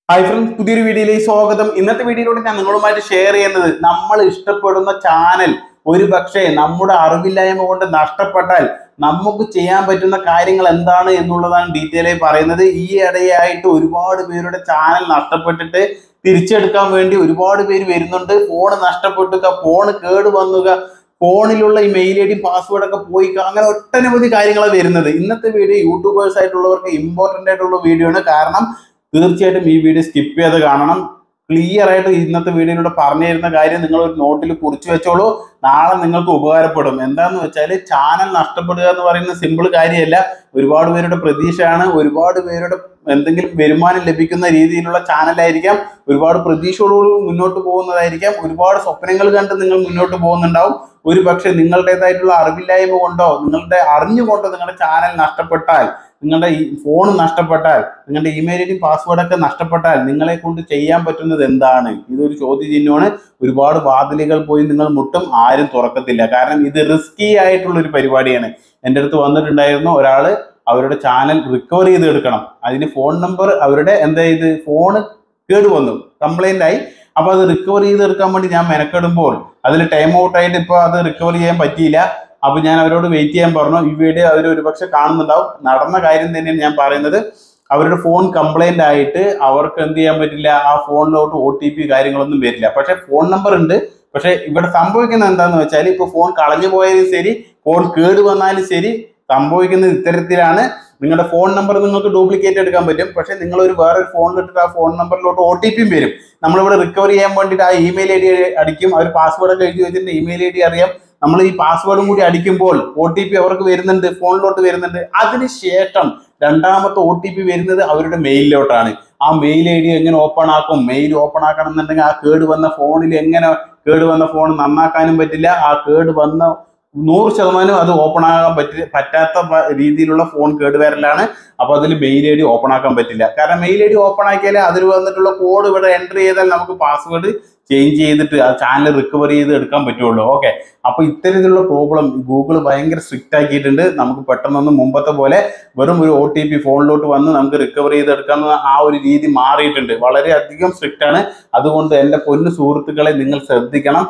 hi friends പുതിയൊരു വീഡിയോയിലേക്ക് സ്വാഗതം ഇന്നത്തെ വീഡിയോയിലൂടെ ഞാൻ നിങ്ങളുമായിട്ട് ഷെയർ ചെയ്യുന്നത് നമ്മൾ ഇഷ്ടപ്പെടുന്ന ചാനൽ ഒരു പക്ഷേ നമ്മുടെ അറിവില്ലായ്മ കൊണ്ട് നഷ്ടപ്പെട്ടാൽ നമുക്ക് ചെയ്യാൻ പറ്റുന്ന കാര്യങ്ങൾ എന്താണ് എന്നുള്ളതാണ് ഡീറ്റെയിൽ ആയി പറയുന്നത് ഈ ഇടയായിട്ട് ഒരുപാട് പേരുടെ ചാനൽ നഷ്ടപ്പെട്ടിട്ട് തിരിച്ചെടുക്കാൻ വേണ്ടി ഒരുപാട് പേര് വരുന്നുണ്ട് ഫോൺ നഷ്ടപ്പെട്ടുക ഫോൺ കേട് വന്നുക ഫോണിലുള്ള ഈ മെയിൽ ഐ ഡി പാസ്വേഡ് ഒക്കെ പോയി അങ്ങനെ ഒട്ടനവധി കാര്യങ്ങളാണ് വരുന്നത് ഇന്നത്തെ വീഡിയോ യൂട്യൂബേഴ്സ് ആയിട്ടുള്ളവർക്ക് ഇമ്പോർട്ടന്റ് ആയിട്ടുള്ള വീഡിയോ ആണ് കാരണം തീർച്ചയായിട്ടും ഈ വീഡിയോ സ്കിപ്പ് ചെയ്ത് കാണണം ക്ലിയർ ആയിട്ട് ഇന്നത്തെ വീഡിയോയിലൂടെ പറഞ്ഞു തരുന്ന കാര്യം നിങ്ങൾ ഒരു നോട്ടിൽ കുറിച്ച് വെച്ചോളൂ നാളെ നിങ്ങൾക്ക് ഉപകാരപ്പെടും എന്താന്ന് വെച്ചാൽ ചാനൽ നഷ്ടപ്പെടുക എന്ന് പറയുന്ന സിമ്പിൾ കാര്യമല്ല ഒരുപാട് പേരുടെ പ്രതീക്ഷയാണ് ഒരുപാട് പേരുടെ എന്തെങ്കിലും വരുമാനം ലഭിക്കുന്ന രീതിയിലുള്ള ചാനലായിരിക്കാം ഒരുപാട് പ്രതീക്ഷയോടുകൂടി മുന്നോട്ട് പോകുന്നതായിരിക്കാം ഒരുപാട് സ്വപ്നങ്ങൾ കണ്ട് നിങ്ങൾ മുന്നോട്ട് പോകുന്നുണ്ടാവും ഒരു പക്ഷേ നിങ്ങളുടേതായിട്ടുള്ള അറിവില്ലായ്മ കൊണ്ടോ നിങ്ങളുടെ അറിഞ്ഞുകൊണ്ടോ നിങ്ങളുടെ ചാനൽ നഷ്ടപ്പെട്ടാൽ നിങ്ങളുടെ ഈ ഫോൺ നഷ്ടപ്പെട്ടാൽ നിങ്ങളുടെ ഇമെയിൽ ഐ ഡി പാസ്വേഡ് ഒക്കെ നഷ്ടപ്പെട്ടാൽ നിങ്ങളെ കൊണ്ട് ചെയ്യാൻ പറ്റുന്നത് എന്താണ് ഇതൊരു ചോദ്യചിഹ്നമാണ് ഒരുപാട് വാതിലുകൾ പോയി നിങ്ങൾ മുട്ടും ആരും തുറക്കത്തില്ല കാരണം ഇത് റിസ്കി ആയിട്ടുള്ള ഒരു പരിപാടിയാണ് എൻ്റെ അടുത്ത് വന്നിട്ടുണ്ടായിരുന്നു ഒരാള് അവരുടെ ചാനൽ റിക്കവർ ചെയ്ത് എടുക്കണം അതിന് ഫോൺ നമ്പർ അവരുടെ എന്താ ഇത് ഫോണ് കേട് വന്നു കംപ്ലൈന്റ് ആയി അപ്പൊ അത് റിക്കവർ ചെയ്തെടുക്കാൻ വേണ്ടി ഞാൻ മെനക്കെടുമ്പോൾ അതിൽ ടൈം ഔട്ട് ആയിട്ട് ഇപ്പൊ അത് റിക്കവർ ചെയ്യാൻ പറ്റിയില്ല അപ്പൊ ഞാൻ അവരോട് വെയിറ്റ് ചെയ്യാൻ പറഞ്ഞു ഈ വീഡിയോ അവർ ഒരുപക്ഷെ കാണുന്നുണ്ടാവും നടന്ന കാര്യം തന്നെയാണ് ഞാൻ പറയുന്നത് അവരുടെ ഫോൺ കംപ്ലൈന്റ് ആയിട്ട് അവർക്ക് എന്ത് ചെയ്യാൻ പറ്റില്ല ആ ഫോണിലോട്ട് ഒ ടി പി കാര്യങ്ങളൊന്നും വരില്ല പക്ഷെ ഫോൺ നമ്പർ ഉണ്ട് പക്ഷെ ഇവിടെ സംഭവിക്കുന്നത് എന്താന്ന് വെച്ചാൽ ഇപ്പൊ ഫോൺ കളഞ്ഞു പോയാലും ശരി ഫോൺ കേട് വന്നാലും ശരി സംഭവിക്കുന്നത് ഇത്തരത്തിലാണ് നിങ്ങളുടെ ഫോൺ നമ്പർ നിങ്ങൾക്ക് ഡ്യൂപ്ലിക്കേറ്റ് എടുക്കാൻ പറ്റും പക്ഷെ നിങ്ങൾ ഒരു വേറൊരു ഫോണിലിട്ടിട്ട് ആ ഫോൺ നമ്പറിലോട്ട് ഒ ടി പിയും വരും നമ്മളിവിടെ റിക്കവർ ചെയ്യാൻ വേണ്ടിയിട്ട് ആ ഇമെയിൽ ഐ ഡി അടിക്കും അവർ പാസ്വേഡ് ഒക്കെ എഴുതി വെച്ചിട്ട് ഇമെയിൽ ഐ ഡി അറിയാം നമ്മൾ ഈ പാസ്വേഡും കൂടി അടിക്കുമ്പോൾ ഒ ടി പി അവർക്ക് വരുന്നുണ്ട് ഫോണിലോട്ട് വരുന്നുണ്ട് അതിനുശേഷം രണ്ടാമത്തെ ഒ ടി പി വരുന്നത് അവരുടെ മെയിലിലോട്ടാണ് ആ മെയിൽ ഐ ഡി എങ്ങനെ ഓപ്പൺ ആക്കും മെയിൽ ഓപ്പൺ ആക്കണം എന്നുണ്ടെങ്കിൽ ആ കേട് വന്ന ഫോണിൽ എങ്ങനെ കേട് വന്ന ഫോൺ നന്നാക്കാനും പറ്റില്ല ആ കേട് വന്ന നൂറ് ശതമാനം അത് ഓപ്പൺ ആകാൻ പറ്റി പറ്റാത്ത പ- രീതിയിലുള്ള ഫോൺ കേടുവരലാണ് അപ്പൊ അതിൽ മെയിൽ ഐ ഡി ഓപ്പൺ ആക്കാൻ പറ്റില്ല കാരണം മെയിൽ ഐ ഡി ഓപ്പൺ ആക്കിയാൽ അതിൽ വന്നിട്ടുള്ള കോഡ് ഇവിടെ എൻ്റർ ചെയ്താൽ നമുക്ക് പാസ്വേഡ് ചേഞ്ച് ചെയ്തിട്ട് ആ ചാനൽ റിക്കവർ ചെയ്ത് എടുക്കാൻ പറ്റുള്ളൂ ഓക്കെ അപ്പൊ ഇത്തരത്തിലുള്ള പ്രോബ്ലം ഗൂഗിൾ ഭയങ്കര സ്ട്രിക്റ്റ് ആക്കിയിട്ടുണ്ട് നമുക്ക് പെട്ടെന്നൊന്നും മുമ്പത്തെ പോലെ വെറും ഒരു ഒ ടി പി ഫോണിലോട്ട് വന്ന് നമുക്ക് റിക്കവർ ചെയ്തെടുക്കാവുന്ന ആ ഒരു രീതി മാറിയിട്ടുണ്ട് വളരെയധികം സ്ട്രിക്റ്റ് ആണ് അതുകൊണ്ട് എൻ്റെ പൊന്നു സുഹൃത്തുക്കളെ നിങ്ങൾ ശ്രദ്ധിക്കണം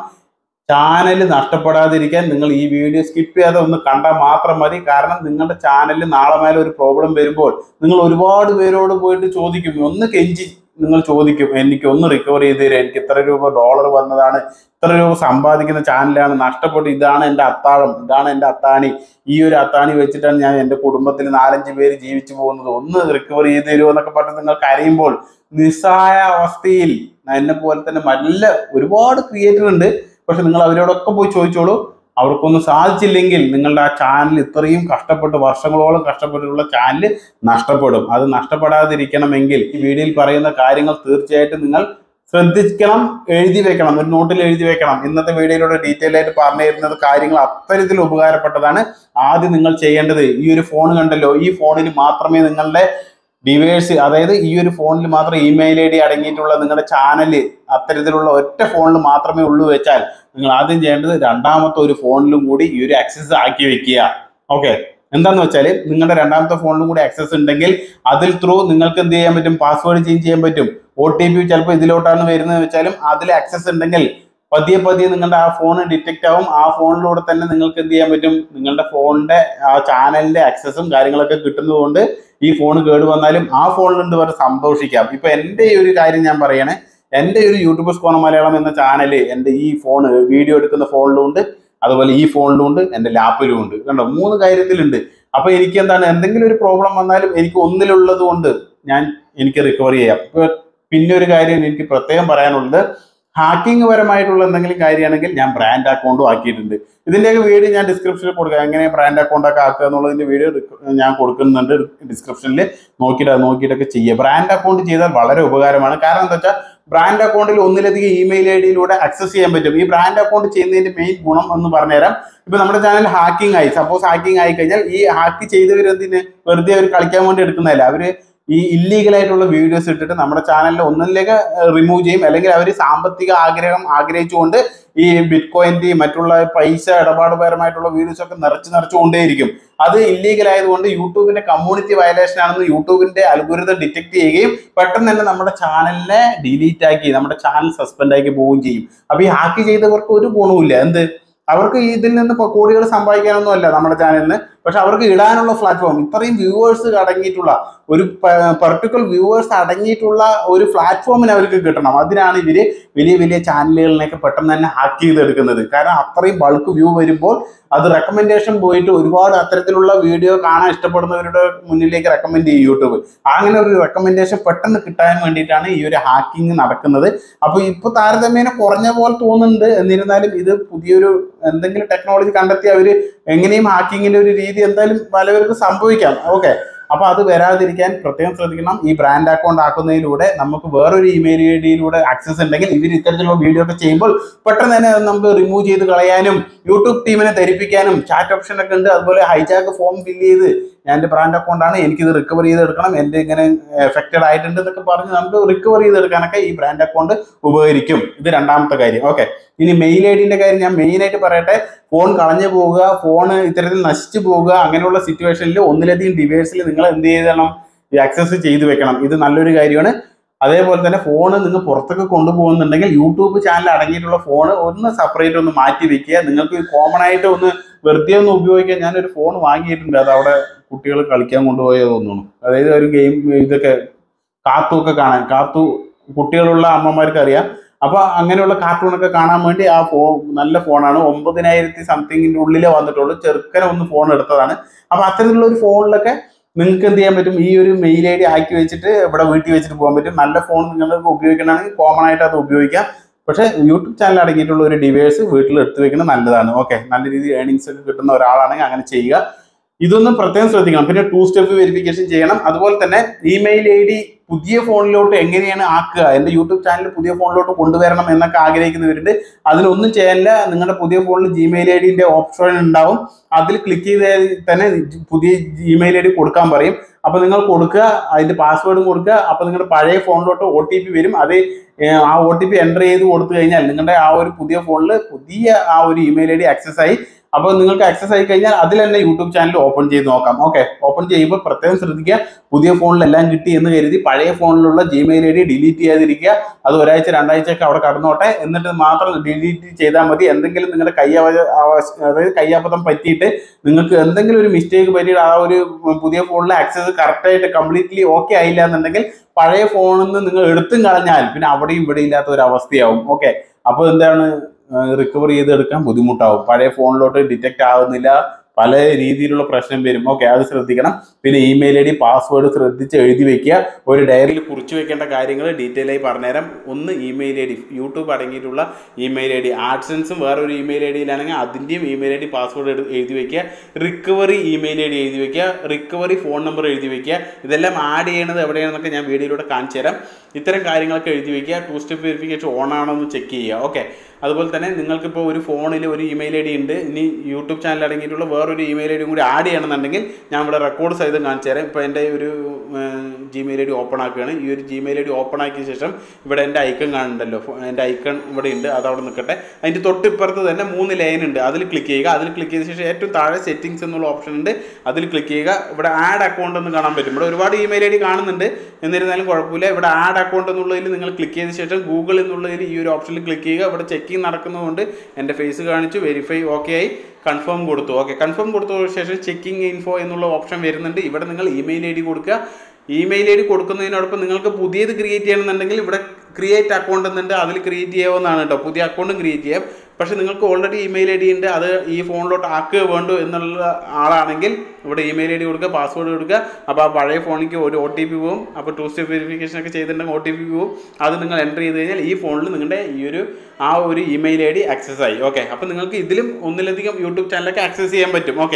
ചാനൽ നഷ്ടപ്പെടാതിരിക്കാൻ നിങ്ങൾ ഈ വീഡിയോ സ്കിപ്പ് ചെയ്യാതെ ഒന്ന് കണ്ടാൽ മാത്രം മതി കാരണം നിങ്ങളുടെ ചാനലിൽ നാളെ മേലെ ഒരു പ്രോബ്ലം വരുമ്പോൾ നിങ്ങൾ ഒരുപാട് പേരോട് പോയിട്ട് ചോദിക്കും ഒന്ന് കെഞ്ചി നിങ്ങൾ ചോദിക്കും എനിക്ക് ഒന്ന് റിക്കവർ ചെയ്ത് തരാം എനിക്ക് ഇത്ര രൂപ ഡോളർ വന്നതാണ് ഇത്ര രൂപ സമ്പാദിക്കുന്ന ചാനലാണ് നഷ്ടപ്പെട്ടു ഇതാണ് എൻ്റെ അത്താഴം ഇതാണ് എൻ്റെ അത്താണി ഈ ഒരു അത്താണി വെച്ചിട്ടാണ് ഞാൻ എൻ്റെ കുടുംബത്തിൽ നാലഞ്ച് പേര് ജീവിച്ചു പോകുന്നത് ഒന്ന് റിക്കവർ ചെയ്ത് തരുമോ എന്നൊക്കെ പറഞ്ഞ് നിങ്ങൾ കരയുമ്പോൾ നിസ്സായ അവസ്ഥയിൽ എന്നെ പോലെ തന്നെ നല്ല ഒരുപാട് ക്രിയേറ്റർ ഉണ്ട് പക്ഷെ നിങ്ങൾ അവരോടൊക്കെ പോയി ചോദിച്ചോളൂ അവർക്കൊന്നും സാധിച്ചില്ലെങ്കിൽ നിങ്ങളുടെ ആ ചാനൽ ഇത്രയും കഷ്ടപ്പെട്ട് വർഷങ്ങളോളം കഷ്ടപ്പെട്ടിട്ടുള്ള ചാനൽ നഷ്ടപ്പെടും അത് നഷ്ടപ്പെടാതിരിക്കണമെങ്കിൽ ഈ വീഡിയോയിൽ പറയുന്ന കാര്യങ്ങൾ തീർച്ചയായിട്ടും നിങ്ങൾ ശ്രദ്ധിക്കണം എഴുതി വെക്കണം ഒരു നോട്ടിൽ എഴുതി വെക്കണം ഇന്നത്തെ വീഡിയോയിലൂടെ ഡീറ്റെയിൽ ആയിട്ട് പറഞ്ഞു തരുന്നത് കാര്യങ്ങൾ അത്തരത്തിൽ ഉപകാരപ്പെട്ടതാണ് ആദ്യം നിങ്ങൾ ചെയ്യേണ്ടത് ഈ ഒരു ഫോൺ കണ്ടല്ലോ ഈ ഫോണിൽ മാത്രമേ നിങ്ങളുടെ ഡിവൈസ് അതായത് ഈ ഒരു ഫോണിൽ മാത്രം ഇമെയിൽ ഐ ഡി അടങ്ങിയിട്ടുള്ള നിങ്ങളുടെ ചാനൽ അത്തരത്തിലുള്ള ഒറ്റ ഫോണിൽ മാത്രമേ ഉള്ളൂ വെച്ചാൽ നിങ്ങൾ ആദ്യം ചെയ്യേണ്ടത് രണ്ടാമത്തെ ഒരു ഫോണിലും കൂടി ഈ ഒരു ആക്സസ് ആക്കി വെക്കുക ഓക്കെ എന്താന്ന് വെച്ചാൽ നിങ്ങളുടെ രണ്ടാമത്തെ ഫോണിലും കൂടി ആക്സസ് ഉണ്ടെങ്കിൽ അതിൽ ത്രൂ നിങ്ങൾക്ക് എന്ത് ചെയ്യാൻ പറ്റും പാസ്വേഡ് ചേഞ്ച് ചെയ്യാൻ പറ്റും ഒ ടി പി ചിലപ്പോൾ ഇതിലോട്ടാണ് വരുന്നത് വെച്ചാലും അതിൽ ആക്സസ് ഉണ്ടെങ്കിൽ പതിയെ പതിയെ നിങ്ങളുടെ ആ ഫോൺ ഡിറ്റക്ട് ആവും ആ ഫോണിലൂടെ തന്നെ നിങ്ങൾക്ക് എന്ത് ചെയ്യാൻ പറ്റും നിങ്ങളുടെ ഫോണിന്റെ ആ ചാനലിന്റെ ആക്സസും കാര്യങ്ങളൊക്കെ കിട്ടുന്നതുകൊണ്ട് ഈ ഫോൺ കേട് വന്നാലും ആ ഫോണിലുണ്ട് വരെ സന്തോഷിക്കാം ഇപ്പൊ എൻ്റെ ഈ ഒരു കാര്യം ഞാൻ പറയണേ എൻ്റെ ഒരു യൂട്യൂബ് സ്കോണ മലയാളം എന്ന ചാനല് എൻ്റെ ഈ ഫോൺ വീഡിയോ എടുക്കുന്ന ഫോണിലും ഉണ്ട് അതുപോലെ ഈ ഫോണിലും ഉണ്ട് എൻ്റെ ലാപ്പിലും ഉണ്ട് കണ്ടോ മൂന്ന് കാര്യത്തിലുണ്ട് അപ്പൊ എനിക്ക് എന്താണ് എന്തെങ്കിലും ഒരു പ്രോബ്ലം വന്നാലും എനിക്ക് ഒന്നിലുള്ളത് കൊണ്ട് ഞാൻ എനിക്ക് റിക്കവർ ചെയ്യാം ഇപ്പൊ പിന്നെ ഒരു കാര്യം എനിക്ക് പ്രത്യേകം പറയാനുള്ളത് ഹാക്കിംഗ് പരമായിട്ടുള്ള എന്തെങ്കിലും കാര്യമാണെങ്കിൽ ഞാൻ ബ്രാൻഡ് അക്കൗണ്ടും ആക്കിയിട്ടുണ്ട് ഇതിന്റെയൊക്കെ വീഡിയോ ഞാൻ ഡിസ്ക്രിപ്ഷനിൽ കൊടുക്കാം എങ്ങനെ ബ്രാൻഡ് അക്കൗണ്ട് ഒക്കെ ആക്കുക എന്നുള്ളതിന്റെ വീഡിയോ ഞാൻ കൊടുക്കുന്നുണ്ട് ഡിസ്ക്രിപ്ഷനിൽ നോക്കിയിട്ട് അത് നോക്കിയിട്ടൊക്കെ ചെയ്യുക ബ്രാൻഡ് അക്കൗണ്ട് ചെയ്താൽ വളരെ ഉപകാരമാണ് കാരണം എന്താ വെച്ചാൽ ബ്രാൻഡ് അക്കൗണ്ടിൽ ഒന്നിലധികം ഇമെയിൽ ഐ ഡിയിലൂടെ ആക്സസ് ചെയ്യാൻ പറ്റും ഈ ബ്രാൻഡ് അക്കൗണ്ട് ചെയ്യുന്നതിന്റെ മെയിൻ ഗുണം എന്ന് പറഞ്ഞുതരാം ഇപ്പൊ നമ്മുടെ ചാനൽ ഹാക്കിംഗ് ആയി സപ്പോസ് ഹാക്കിംഗ് ആയി കഴിഞ്ഞാൽ ഈ ഹാക്ക് ചെയ്തവർ എന്തിന് വെറുതെ അവർ കളിക്കാൻ വേണ്ടി എടുക്കുന്നതല്ല അവര് ഈ ഇല്ലീഗൽ ആയിട്ടുള്ള വീഡിയോസ് ഇട്ടിട്ട് നമ്മുടെ ചാനലിൽ ഒന്നിലേക്ക് റിമൂവ് ചെയ്യും അല്ലെങ്കിൽ അവർ സാമ്പത്തിക ആഗ്രഹം ആഗ്രഹിച്ചുകൊണ്ട് ഈ ബിറ്റ് കോയിന്റെയും മറ്റുള്ള പൈസ ഇടപാടുപരമായിട്ടുള്ള വീഡിയോസ് ഒക്കെ നിറച്ച് നിറച്ചുകൊണ്ടേയിരിക്കും അത് ഇല്ലീഗൽ ആയതുകൊണ്ട് യൂട്യൂബിന്റെ കമ്മ്യൂണിറ്റി വയലേഷൻ ആണെന്ന് യൂട്യൂബിന്റെ അൽഗുരിതം ഡിറ്റക്ട് ചെയ്യുകയും പെട്ടെന്ന് തന്നെ നമ്മുടെ ചാനലിനെ ഡിലീറ്റ് ആക്കി നമ്മുടെ ചാനൽ സസ്പെൻഡ് ആക്കി പോവുകയും ചെയ്യും അപ്പൊ ഈ ഹാക്ക് ചെയ്തവർക്ക് ഒരു ഗുണവുമില്ല എന്ത് അവർക്ക് ഇതിൽ നിന്ന് ഇപ്പൊ കോടികൾ സമ്പാദിക്കാനൊന്നും അല്ല നമ്മുടെ ചാനലിന് പക്ഷെ അവർക്ക് ഇടാനുള്ള പ്ലാറ്റ്ഫോം ഇത്രയും വ്യൂവേഴ്സ് അടങ്ങിയിട്ടുള്ള ഒരു പർട്ടിക്കുലർ വ്യൂവേഴ്സ് അടങ്ങിയിട്ടുള്ള ഒരു പ്ലാറ്റ്ഫോമിന് അവർക്ക് കിട്ടണം അതിനാണ് ഇവര് വലിയ വലിയ ചാനലുകളിലേക്ക് പെട്ടെന്ന് തന്നെ ഹാക്ക് ചെയ്തെടുക്കുന്നത് കാരണം അത്രയും ബൾക്ക് വ്യൂ വരുമ്പോൾ അത് റെക്കമെൻഡേഷൻ പോയിട്ട് ഒരുപാട് അത്തരത്തിലുള്ള വീഡിയോ കാണാൻ ഇഷ്ടപ്പെടുന്നവരുടെ മുന്നിലേക്ക് റെക്കമെൻഡ് ചെയ്യും യൂട്യൂബ് അങ്ങനെ ഒരു റെക്കമെൻഡേഷൻ പെട്ടെന്ന് കിട്ടാൻ വേണ്ടിയിട്ടാണ് ഈ ഒരു ഹാക്കിംഗ് നടക്കുന്നത് അപ്പോൾ ഇപ്പോൾ താരതമ്യേന കുറഞ്ഞ പോലെ തോന്നുന്നുണ്ട് എന്നിരുന്നാലും ഇത് പുതിയൊരു എന്തെങ്കിലും ടെക്നോളജി കണ്ടെത്തി അവർ എങ്ങനെയും ഹാക്കിങ്ങിന്റെ ഒരു രീതി എന്തായാലും പലവർക്കും സംഭവിക്കാം ഓക്കെ അപ്പൊ അത് വരാതിരിക്കാൻ പ്രത്യേകം ശ്രദ്ധിക്കണം ഈ ബ്രാൻഡ് അക്കൗണ്ട് ആക്കുന്നതിലൂടെ നമുക്ക് വേറൊരു ഇമെയിൽ ഐ ഡിയിലൂടെ ആക്സസ് ഉണ്ടെങ്കിൽ ഇവർ ഇത്തരത്തിലുള്ള വീഡിയോ ഒക്കെ ചെയ്യുമ്പോൾ പെട്ടെന്ന് തന്നെ അത് നമുക്ക് റിമൂവ് ചെയ്ത് കളയാനും യൂട്യൂബ് ടീമിനെ ധരിപ്പിക്കാനും ചാറ്റ് ഓപ്ഷൻ ഒക്കെ ഉണ്ട് അതുപോലെ ഹൈജാക്ക് ഫോം ഫില്ല് ചെയ്ത് ഞാൻ എൻ്റെ ബ്രാൻഡ് അക്കൗണ്ടാണ് എനിക്കിത് റിക്കവർ ചെയ്തെടുക്കണം എൻ്റെ ഇങ്ങനെ എഫക്റ്റഡ് ആയിട്ടുണ്ട് എന്നൊക്കെ പറഞ്ഞ് നമുക്ക് റിക്കവർ ചെയ്തെടുക്കാനൊക്കെ ഈ ബ്രാൻഡ് അക്കൗണ്ട് ഉപകരിക്കും ഇത് രണ്ടാമത്തെ കാര്യം ഓക്കെ ഇനി മെയിൽ ഐ ഡിന്റെ കാര്യം ഞാൻ മെയിൻ ആയിട്ട് പറയട്ടെ ഫോൺ കളഞ്ഞു പോവുക ഫോൺ ഇത്തരത്തിൽ നശിച്ചു പോവുക അങ്ങനെയുള്ള സിറ്റുവേഷനിൽ ഒന്നിലധികം ഡിവൈസിൽ നിങ്ങൾ എന്ത് ചെയ്യണം ആക്സസ് ചെയ്തു വെക്കണം ഇത് നല്ലൊരു കാര്യമാണ് അതേപോലെ തന്നെ ഫോൺ നിങ്ങൾ പുറത്തൊക്കെ കൊണ്ടുപോകുന്നുണ്ടെങ്കിൽ യൂട്യൂബ് ചാനൽ അടങ്ങിയിട്ടുള്ള ഫോൺ ഒന്ന് സെപ്പറേറ്റ് ഒന്ന് മാറ്റി വെക്കുക നിങ്ങൾക്ക് കോമൺ ആയിട്ട് ഒന്ന് വെറുതെ ഒന്ന് ഉപയോഗിക്കാൻ ഞാനൊരു ഫോൺ വാങ്ങിയിട്ടുണ്ട് അത് അവിടെ കുട്ടികൾ കളിക്കാൻ കൊണ്ടുപോയത് തോന്നുന്നു അതായത് ഒരു ഗെയിം ഇതൊക്കെ കാത്തു ഒക്കെ കാണാൻ കാത്തു കുട്ടികളുള്ള അമ്മമാർക്ക് അറിയാം അപ്പൊ അങ്ങനെയുള്ള കാർട്ടൂണൊക്കെ കാണാൻ വേണ്ടി ആ ഫോ നല്ല ഫോണാണ് ഒമ്പതിനായിരത്തി സംതിങ്ങിന്റെ ഉള്ളിലേ വന്നിട്ടുള്ളൂ ചെറുക്കനെ ഒന്ന് ഫോൺ എടുത്തതാണ് അപ്പൊ അത്തരത്തിലുള്ള ഒരു ഫോണിലൊക്കെ നിങ്ങൾക്ക് എന്ത് ചെയ്യാൻ പറ്റും ഈ ഒരു മെയിൽ ഐ ഡി ആക്കി വെച്ചിട്ട് ഇവിടെ വീട്ടിൽ വെച്ചിട്ട് പോകാൻ പറ്റും നല്ല ഫോൺ നിങ്ങൾക്ക് ഉപയോഗിക്കണമെങ്കിൽ കോമൺ ആയിട്ട് അത് ഉപയോഗിക്കാം പക്ഷേ യൂട്യൂബ് ചാനൽ അടങ്ങിയിട്ടുള്ള ഒരു ഡിവൈസ് വീട്ടിൽ എടുത്തു വെക്കുന്നത് നല്ലതാണ് ഓക്കെ നല്ല രീതിയിൽ ഏണിങ്സ് ഒക്കെ കിട്ടുന്ന ഒരാളാണെങ്കിൽ അങ്ങനെ ചെയ്യുക ഇതൊന്നും പ്രത്യേകം ശ്രദ്ധിക്കണം പിന്നെ ടു സ്റ്റെപ്പ് വെരിഫിക്കേഷൻ ചെയ്യണം അതുപോലെ തന്നെ ഇമെയിൽ ഐ ഡി പുതിയ ഫോണിലോട്ട് എങ്ങനെയാണ് ആക്കുക എൻ്റെ യൂട്യൂബ് ചാനൽ പുതിയ ഫോണിലോട്ട് കൊണ്ടുവരണം എന്നൊക്കെ ആഗ്രഹിക്കുന്നവരുണ്ട് അതിനൊന്നും ചെയ്യാനില്ല നിങ്ങളുടെ പുതിയ ഫോണിൽ ജിമെയിൽ ഐ ഡിന്റെ ഓപ്ഷൻ ഉണ്ടാവും അതിൽ ക്ലിക്ക് ചെയ്ത് തന്നെ പുതിയ ജിമെയിൽ ഐ ഡി കൊടുക്കാൻ പറയും അപ്പൊ നിങ്ങൾ കൊടുക്കുക അതിന്റെ പാസ്വേഡും കൊടുക്കുക അപ്പൊ നിങ്ങളുടെ പഴയ ഫോണിലോട്ട് ഒ ടി പി വരും അത് ഏർ ആ ഒ ടി പി എൻ്റർ ചെയ്ത് കൊടുത്തു കഴിഞ്ഞാൽ നിങ്ങളുടെ ആ ഒരു പുതിയ ഫോണിൽ പുതിയ ആ ഒരു ഇമെയിൽ ഐ ഡി ആക്സസ് ആയി അപ്പോൾ നിങ്ങൾക്ക് ആക്സസ് ആയി കഴിഞ്ഞാൽ അതിൽ തന്നെ യൂട്യൂബ് ചാനൽ ഓപ്പൺ ചെയ്ത് നോക്കാം ഓക്കെ ഓപ്പൺ ചെയ്യുമ്പോൾ പ്രത്യേകം ശ്രദ്ധിക്കുക പുതിയ ഫോണിൽ എല്ലാം കിട്ടി എന്ന് കരുതി പഴയ ഫോണിലുള്ള ജിമെയിൽ ഐ ഡി ഡിലീറ്റ് ചെയ്യാതിരിക്കുക അത് ഒരാഴ്ച രണ്ടാഴ്ച ഒക്കെ അവിടെ കടന്നോട്ടെ എന്നിട്ട് മാത്രം ഡിലീറ്റ് ചെയ്താൽ മതി എന്തെങ്കിലും നിങ്ങളുടെ കയ്യവ ആവശ്യ- അതായത് കയ്യാപതം പറ്റിയിട്ട് നിങ്ങൾക്ക് എന്തെങ്കിലും ഒരു മിസ്റ്റേക്ക് പറ്റിയിട്ട് ആ ഒരു പുതിയ ഫോണിലെ ആക്സസ് കറക്റ്റായിട്ട് കംപ്ലീറ്റ്ലി ഓക്കെ ആയില്ല എന്നുണ്ടെങ്കിൽ പഴയ ഫോണിൽ നിന്ന് നിങ്ങൾ എടുത്തും കളഞ്ഞാൽ പിന്നെ അവിടെയും ഇവിടെ ഇല്ലാത്ത ഒരു അവസ്ഥയാവും ഓക്കെ അപ്പോൾ എന്താണ് റിക്കവർ ചെയ്തെടുക്കാൻ ബുദ്ധിമുട്ടാവും പഴയ ഫോണിലോട്ട് ഡിറ്റക്ട് ആവുന്നില്ല പല രീതിയിലുള്ള പ്രശ്നം വരും ഓക്കെ അത് ശ്രദ്ധിക്കണം പിന്നെ ഇമെയിൽ ഐ ഡി പാസ്വേഡ് ശ്രദ്ധിച്ച് എഴുതി വെക്കുക ഒരു ഡയറിയിൽ കുറിച്ച് വെക്കേണ്ട കാര്യങ്ങൾ ഡീറ്റെയിൽ ആയി പറഞ്ഞുതരാം ഒന്ന് ഇമെയിൽ ഐ ഡി യൂട്യൂബ് അടങ്ങിയിട്ടുള്ള ഇമെയിൽ ഐ ഡി ആഡ്സൻസും വേറെ ഒരു ഇമെയിൽ ഐ ഡിയിലാണെങ്കിൽ അതിൻ്റെയും ഇമെയിൽ ഐ ഡി പാസ്വേഡ് എഴുതി വെക്കുക റിക്കവറി ഇമെയിൽ ഐ ഡി എഴുതി വെക്കുക റിക്കവറി ഫോൺ നമ്പർ എഴുതി വെക്കുക ഇതെല്ലാം ആഡ് ചെയ്യണത് എവിടെയാണെന്നൊക്കെ ഞാൻ വീഡിയോയിലൂടെ കാണിച്ചു തരാം ഇത്തരം കാര്യങ്ങളൊക്കെ എഴുതി വെക്കുക ടു സ്റ്റെപ്പ് വെരിഫിക്കേഷൻ ഓൺ ആണോ എന്ന് ചെക്ക് ചെയ്യുക ഓക്കെ അതുപോലെ തന്നെ നിങ്ങൾക്കിപ്പോൾ ഒരു ഫോണിൽ ഒരു ഇമെയിൽ ഐ ഡി ഉണ്ട് ഇനി യൂട്യൂബ് ചാനൽ അടങ്ങിയിട്ടുള്ള വേറൊരു ഇമെയിൽ ഐ ഡിയും കൂടി ആഡ് ചെയ്യണമെന്നുണ്ടെങ്കിൽ ഞാൻ ഇവിടെ റെക്കോർഡ് സഹിതം കാണിച്ചു തരാം ഇപ്പോൾ എൻ്റെ ഒരു ജിമെയിൽ ഐ ഡി ഓപ്പൺ ആക്കുകയാണ് ഈ ഒരു ജിമെയിൽ ഐ ഡി ഓപ്പൺ ആക്കിയ ശേഷം ഇവിടെ എൻ്റെ ഐക്കൺ കാണുന്നുണ്ടല്ലോ ഫോ- എൻ്റെ ഐക്കൺ ഇവിടെ ഉണ്ട് അത് അവിടെ നിൽക്കട്ടെ അതിൻ്റെ തൊട്ടിപ്പുറത്ത് തന്നെ മൂന്ന് ലൈൻ ഉണ്ട് അതിൽ ക്ലിക്ക് ചെയ്യുക അതിൽ ക്ലിക്ക് ചെയ്ത ശേഷം ഏറ്റവും താഴെ സെറ്റിംഗ്സ് എന്നുള്ള ഓപ്ഷൻ ഉണ്ട് അതിൽ ക്ലിക്ക് ചെയ്യുക ഇവിടെ ആഡ് അക്കൗണ്ട് എന്ന് കാണാൻ പറ്റും ഇവിടെ ഒരുപാട് ഇമെയിൽ ഐ ഡി കാണുന്നുണ്ട് എന്നിരുന്നാലും കുഴപ്പമില്ല ഇവിടെ ആഡ് അക്കൗണ്ട് എന്നുള്ളതിൽ നിങ്ങൾ ക്ലിക്ക് ചെയ്ത ശേഷം ഗൂഗിൾ എന്നുള്ളതിൽ ഈ ഒരു ഓപ്ഷനിൽ ക്ലിക്ക് ചെയ്യുക ഇവിടെ ചെക്കിംഗ് നടക്കുന്നതുകൊണ്ട് എൻ്റെ ഫേസ് കാണിച്ചു വെരിഫൈ ഓക്കെ ആയി കൺഫേം കൊടുത്തു ഓക്കെ കൺഫേം കൊടുത്ത ശേഷം ചെക്കിംഗ് ഇൻഫോ എന്നുള്ള ഓപ്ഷൻ വരുന്നുണ്ട് ഇവിടെ നിങ്ങൾ ഇമെയിൽ ഐ ഡി കൊടുക്കുക ഇമെയിൽ ഐ ഡി കൊടുക്കുന്നതിനോടൊപ്പം നിങ്ങൾക്ക് പുതിയത് ക്രിയേറ്റ് ചെയ്യണമെന്നുണ്ടെങ്കിൽ ഇവിടെ ക്രിയേറ്റ് അക്കൗണ്ട് എന്നുണ്ട് അതിൽ ക്രിയേറ്റ് ചെയ്യാവുന്നതാണ് കേട്ടോ പുതിയ അക്കൗണ്ടും ക്രിയേറ്റ് ചെയ്യാം പക്ഷെ നിങ്ങൾക്ക് ഓൾറെഡി ഇമെയിൽ ഐ ഡി ഉണ്ട് അത് ഈ ഫോണിലോട്ട് ആക്കുക വേണ്ടു എന്നുള്ള ആളാണെങ്കിൽ ഇവിടെ ഇമെയിൽ ഐ ഡി കൊടുക്കുക പാസ്വേഡ് കൊടുക്കുക അപ്പോൾ ആ പഴയ ഫോണിലേക്ക് ഒരു ഒ ടി പി പോകും അപ്പോൾ ടു സ്റ്റെപ്പ് വെരിഫിക്കേഷൻ ഒക്കെ ചെയ്തിട്ടുണ്ടെങ്കിൽ ഒ ടി പി പോകും അത് നിങ്ങൾ എൻ്റർ ചെയ്ത് കഴിഞ്ഞാൽ ഈ ഫോണിൽ നിങ്ങളുടെ ഈ ഒരു ആ ഒരു ഇമെയിൽ ഐ ഡി ആക്സസ് ആയി ഓക്കെ അപ്പോൾ നിങ്ങൾക്ക് ഇതിലും ഒന്നിലധികം യൂട്യൂബ് ചാനലൊക്കെ ആക്സസ് ചെയ്യാൻ പറ്റും ഓക്കെ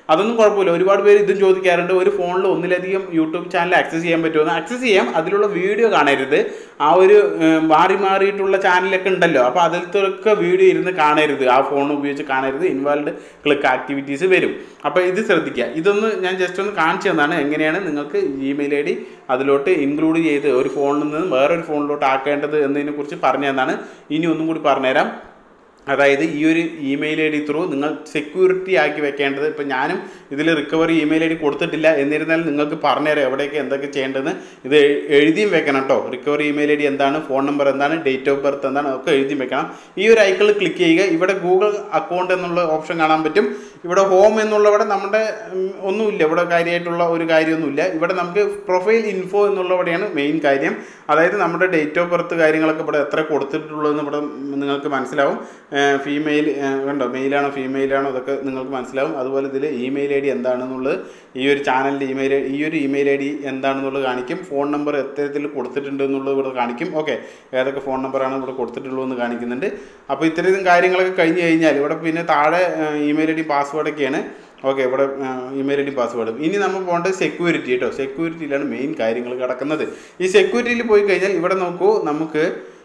അതൊന്നും കുഴപ്പമില്ല ഒരുപാട് പേര് ഇതും ചോദിക്കാറുണ്ട് ഒരു ഫോണിൽ ഒന്നിലധികം യൂട്യൂബ് ചാനൽ ആക്സസ് ചെയ്യാൻ പറ്റുമോ ആക്സസ് ചെയ്യാം അതിലുള്ള വീഡിയോ കാണരുത് ആ ഒരു ഏർ, മാറി മാറിയിട്ടുള്ള ചാനലൊക്കെ ഉണ്ടല്ലോ അപ്പോൾ അതിലത്തൊക്കെ വീഡിയോ ഇരുന്ന് കാണരുത് ആ ഫോൺ ഉപയോഗിച്ച് കാണരുത് ഇൻവാൾഡ് ക്ലിക്ക് ആക്ടിവിറ്റീസ് വരും അപ്പോൾ ഇത് ശ്രദ്ധിക്കുക ഇതൊന്ന് ഞാൻ ജസ്റ്റ് ഒന്ന് കാണിച്ചു തന്നാണ് എങ്ങനെയാണ് നിങ്ങൾക്ക് ഇമെയിൽ ഐ ഡി അതിലോട്ട് ഇൻക്ലൂഡ് ചെയ്ത് ഒരു ഫോണിൽ നിന്ന് വേറൊരു ഫോണിലോട്ട് ആക്കേണ്ടത് എന്നതിനെ കുറിച്ച് പറഞ്ഞു തന്നാണ് ഇനി ഒന്നും കൂടി പറഞ്ഞുതരാം അതായത് ഈ ഒരു ഇമെയിൽ ഐ ഡി ത്രൂ നിങ്ങൾ സെക്യൂരിറ്റി ആക്കി വെക്കേണ്ടത് ഇപ്പം ഞാനും ഇതിൽ റിക്കവറി ഇമെയിൽ ഐ ഡി കൊടുത്തിട്ടില്ല എന്നിരുന്നാലും നിങ്ങൾക്ക് പറഞ്ഞുതരാം എവിടെയൊക്കെ എന്തൊക്കെ ചെയ്യേണ്ടതെന്ന് ഇത് എ- എഴുതിയും വെക്കണം കേട്ടോ റിക്കവറി ഇമെയിൽ ഐ ഡി എന്താണ് ഫോൺ നമ്പർ എന്താണ് ഡേറ്റ് ഓഫ് ബർത്ത് എന്താണ് ഒക്കെ എഴുതിയും വെക്കണം ഈ ഒരു ഐക്കണിൽ ക്ലിക്ക് ചെയ്യുക ഇവിടെ ഗൂഗിൾ അക്കൗണ്ട് എന്നുള്ള ഓപ്ഷൻ കാണാൻ പറ്റും ഇവിടെ ഹോം എന്നുള്ളവിടെ നമ്മുടെ ഉം, ഒന്നുമില്ല ഇവിടെ കാര്യമായിട്ടുള്ള ഒരു കാര്യമൊന്നുമില്ല ഇവിടെ നമുക്ക് പ്രൊഫൈൽ ഇൻഫോ എന്നുള്ളവിടെയാണ് മെയിൻ കാര്യം അതായത് നമ്മുടെ ഡേറ്റ് ഓഫ് ബർത്ത് കാര്യങ്ങളൊക്കെ ഇവിടെ എത്ര കൊടുത്തിട്ടുള്ളതെന്ന് ഇവിടെ നിങ്ങൾക്ക് മനസ്സിലാവും ഫീമെയിൽ കണ്ടോ മെയിലാണോ ഫീമെയിലാണോ അതൊക്കെ നിങ്ങൾക്ക് മനസ്സിലാവും അതുപോലെ ഇതിൽ ഇമെയിൽ ഐ ഡി എന്താണെന്നുള്ളത് ഈ ഒരു ചാനലിൻ്റെ ഇമെയിൽ ഈ ഒരു ഇമെയിൽ ഐ ഡി എന്താണെന്നുള്ളത് കാണിക്കും ഫോൺ നമ്പർ എത്തരത്തിൽ കൊടുത്തിട്ടുണ്ട് എന്നുള്ളത് ഇവിടെ കാണിക്കും ഓക്കെ ഏതൊക്കെ ഫോൺ നമ്പറാണ് ഇവിടെ കൊടുത്തിട്ടുള്ളതെന്ന് കാണിക്കുന്നുണ്ട് അപ്പോൾ ഇത്തരം കാര്യങ്ങളൊക്കെ കഴിഞ്ഞ് കഴിഞ്ഞാൽ ഇവിടെ പിന്നെ താഴെ ഇമെയിൽ ഐ ഡി പാസ്വേഡൊക്കെയാണ് ഓക്കെ ഇവിടെ ഇമെയിൽ ഐ ഡി പാസ്വേഡ് ഇനി നമ്മൾ പോകേണ്ടത് സെക്യൂരിറ്റി കേട്ടോ സെക്യൂരിറ്റിയിലാണ് മെയിൻ കാര്യങ്ങൾ കിടക്കുന്നത് ഈ സെക്യൂരിറ്റിയിൽ പോയി കഴിഞ്ഞാൽ ഇവിടെ നോക്കൂ നമുക്ക്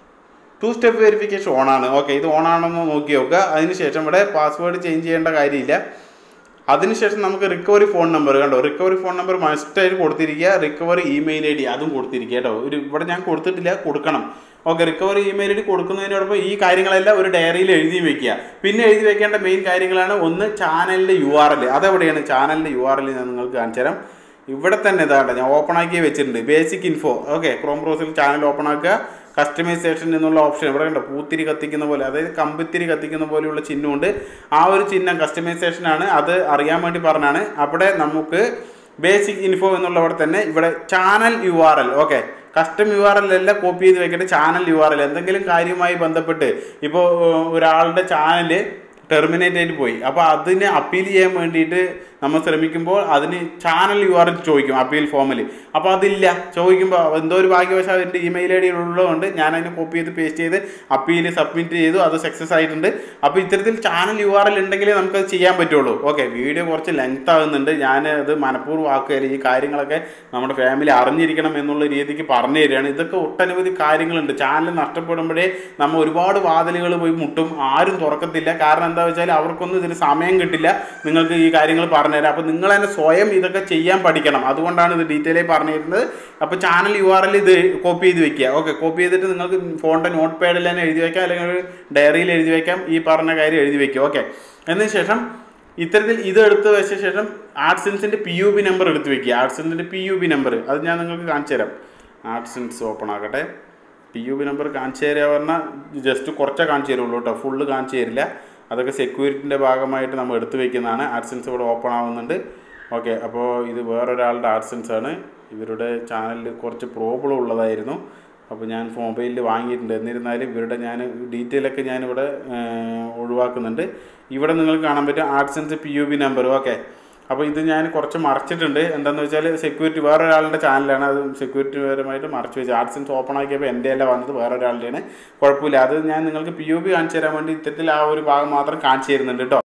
ടു സ്റ്റെപ്പ് വെരിഫിക്കേഷൻ ഓണാണ് ഓക്കെ ഇത് ഓണാണെന്ന് നോക്കി നോക്കുക അതിനുശേഷം ഇവിടെ പാസ്വേഡ് ചേഞ്ച് ചെയ്യേണ്ട കാര്യമില്ല അതിനുശേഷം നമുക്ക് റിക്കവറി ഫോൺ നമ്പർ കണ്ടോ റിക്കവറി ഫോൺ നമ്പർ മസ്റ്റായിട്ട് കൊടുത്തിരിക്കുക റിക്കവറി ഇമെയിൽ ഐ ഡി അതും കൊടുത്തിരിക്കുക കേട്ടോ ഒരു ഇവിടെ ഞാൻ കൊടുത്തിട്ടില്ല കൊടുക്കണം okay recovery email I D കൊടുക്കുന്നതിനോടൊപ്പം ഈ കാര്യങ്ങളെല്ലാം ഒരു ഡയറിയിൽ എഴുതി വെക്കുക പിന്നെ എഴുതി വെക്കേണ്ട മെയിൻ കാര്യങ്ങളാണ് ഒന്ന് ചാനലിൻ്റെ യു ആർ എൽ അതെവിടെയാണ് ചാനലിൻ്റെ യു ആർ എൽ ഞാൻ നിങ്ങൾക്ക് കാണിച്ചു തരാം ഇവിടെ തന്നെ ഇതാണ്ട് ഞാൻ ഓപ്പൺ ആക്കി വെച്ചിട്ടുണ്ട് ബേസിക് ഇൻഫോ ഓക്കെ ക്രോം ബ്രൗസറിൽ ചാനൽ ഓപ്പൺ ആക്കുക കസ്റ്റമൈസേഷൻ എന്നുള്ള ഓപ്ഷൻ ഇവിടെ കണ്ടോ പൂത്തിരി കത്തിക്കുന്ന പോലെ അതായത് കമ്പിത്തിരി കത്തിക്കുന്ന പോലെയുള്ള ചിഹ്നമുണ്ട് ആ ഒരു ചിഹ്നം കസ്റ്റമൈസേഷൻ ആണ് അത് അറിയാൻ വേണ്ടി പറഞ്ഞാണ് അവിടെ നമുക്ക് ബേസിക് ഇൻഫോ എന്നുള്ളവിടെ തന്നെ ഇവിടെ channel U R L okay custom U R L എല്ലാം കോപ്പി ചെയ്ത് വെക്കേണ്ട ചാനൽ യു ആർ എൽ എന്തെങ്കിലും കാര്യവുമായി ബന്ധപ്പെട്ട് ഇപ്പോൾ ഒരാളുടെ ചാനൽ ടെർമിനേറ്റ് ആയിട്ട് പോയി അപ്പോൾ അതിനെ അപ്പീൽ ചെയ്യാൻ വേണ്ടിയിട്ട് നമ്മൾ ശ്രമിക്കുമ്പോൾ അതിന് ചാനൽ യു ആർ എൽ ചോദിക്കും അപ്പീൽ ഫോമിൽ അപ്പോൾ അതില്ല ചോദിക്കുമ്പോൾ എന്തോ ഒരു ഭാഗ്യവശാൽ എൻ്റെ ഇമെയിൽ ഐ ഡി ഉള്ളതുകൊണ്ട് ഞാൻ അതിനെ കോപ്പി ചെയ്ത് പേസ്റ്റ് ചെയ്ത് അപ്പീൽ സബ്മിറ്റ് ചെയ്തു അത് സക്സസ് ആയിട്ടുണ്ട് അപ്പോൾ ഇത്തരത്തിൽ ചാനൽ യു ആർ എൽ ഉണ്ടെങ്കിലേ നമുക്കത് ചെയ്യാൻ പറ്റുള്ളൂ ഓക്കെ വീഡിയോ കുറച്ച് ലെങ്ത് ആകുന്നുണ്ട് ഞാൻ അത് മനഃപൂർവ്വം ആക്കുകയില്ല ഈ കാര്യങ്ങളൊക്കെ നമ്മുടെ ഫാമിലി അറിഞ്ഞിരിക്കണം എന്നുള്ള രീതിക്ക് പറഞ്ഞു തരികയാണ് ഇതൊക്കെ ഒട്ടനവധി കാര്യങ്ങളുണ്ട് ചാനൽ നഷ്ടപ്പെടുമ്പോഴേ നമ്മൾ ഒരുപാട് വാതിലുകൾ പോയി മുട്ടും ആരും തുറക്കത്തില്ല കാരണം എന്താ വെച്ചാൽ അവർക്കൊന്നും ഇതിന് സമയം കിട്ടില്ല നിങ്ങൾക്ക് ഈ കാര്യങ്ങൾ പറഞ്ഞുതരാം അപ്പോൾ നിങ്ങൾ തന്നെ സ്വയം ഇതൊക്കെ ചെയ്യാൻ പഠിക്കണം അതുകൊണ്ടാണ് ഇത് ഡീറ്റെയിൽ ആയി പറഞ്ഞു തരുന്നത് അപ്പോൾ ചാനൽ യു ആർ എൽ ഇത് കോപ്പി ചെയ്ത് വെക്കുക ഓക്കെ കോപ്പി ചെയ്തിട്ട് നിങ്ങൾക്ക് ഫോണിൻ്റെ നോട്ട് പാഡിൽ തന്നെ എഴുതി വയ്ക്കാം അല്ലെങ്കിൽ ഒരു ഡയറിയിൽ എഴുതി വയ്ക്കാം ഈ പറഞ്ഞ കാര്യം എഴുതി വയ്ക്കുക ഓക്കെ എന്നതിന് ശേഷം ഇത്തരത്തിൽ ഇത് എടുത്ത് വെച്ച ശേഷം ആർട്സിൻസിൻ്റെ പി യു ബി നമ്പർ എടുത്ത് വെക്കുക ആർട്സിൻസിൻ്റെ പി യു ബി നമ്പർ അത് ഞാൻ നിങ്ങൾക്ക് കാണിച്ചു തരാം ആർട്സിൻസ് ഓപ്പൺ ആക്കട്ടെ പി യു ബി നമ്പർ കാണിച്ചു തരിക പറഞ്ഞാൽ ജസ്റ്റ് കുറച്ചേ കാണിച്ചു തരുള്ളൂ കേട്ടോ ഫുള്ള് കാണിച്ചു തരില്ല അതൊക്കെ സെക്യൂരിറ്റിൻ്റെ ഭാഗമായിട്ട് നമ്മൾ എടുത്തു വെക്കുന്നതാണ് ആഡ്സൻസ് ഇവിടെ ഓപ്പൺ ആവുന്നുണ്ട് ഓക്കെ അപ്പോൾ ഇത് വേറൊരാളുടെ ആഡ്സൻസ് ആണ് ഇവരുടെ ചാനലിൽ കുറച്ച് പ്രോബ്ലം ഉള്ളതായിരുന്നു അപ്പോൾ ഞാൻ മൊബൈലിൽ വാങ്ങിയിട്ടുണ്ട് എന്നിരുന്നാലും ഇവരുടെ ഞാൻ ഡീറ്റെയിൽ ഒക്കെ ഞാനിവിടെ ഏർ, ഒഴിവാക്കുന്നുണ്ട് ഇവിടെ നിങ്ങൾക്ക് കാണാൻ പറ്റും AdSense P U B number okay അപ്പോൾ ഇത് ഞാൻ കുറച്ച് മറച്ചിട്ടുണ്ട് എന്താണെന്ന് വെച്ചാൽ സെക്യൂരിറ്റി വേറെ ഒരാളുടെ ചാനലാണ് അത് സെക്യൂരിറ്റി പരമായിട്ട് മറച്ചു വെച്ച് ആഡ്സൻസ് ഓപ്പൺ ആക്കിയപ്പോൾ എൻ്റെ അല്ല വന്നത് വേറെ ഒരാളുടെയാണ് കുഴപ്പമില്ല അത് ഞാൻ നിങ്ങൾക്ക് പി യു ബി കാണിച്ചു തരാൻ വേണ്ടി ഇത്തരത്തിൽ ആ ഒരു ഭാഗം മാത്രം കാണിച്ചു തരുന്നുണ്ട് കേട്ടോ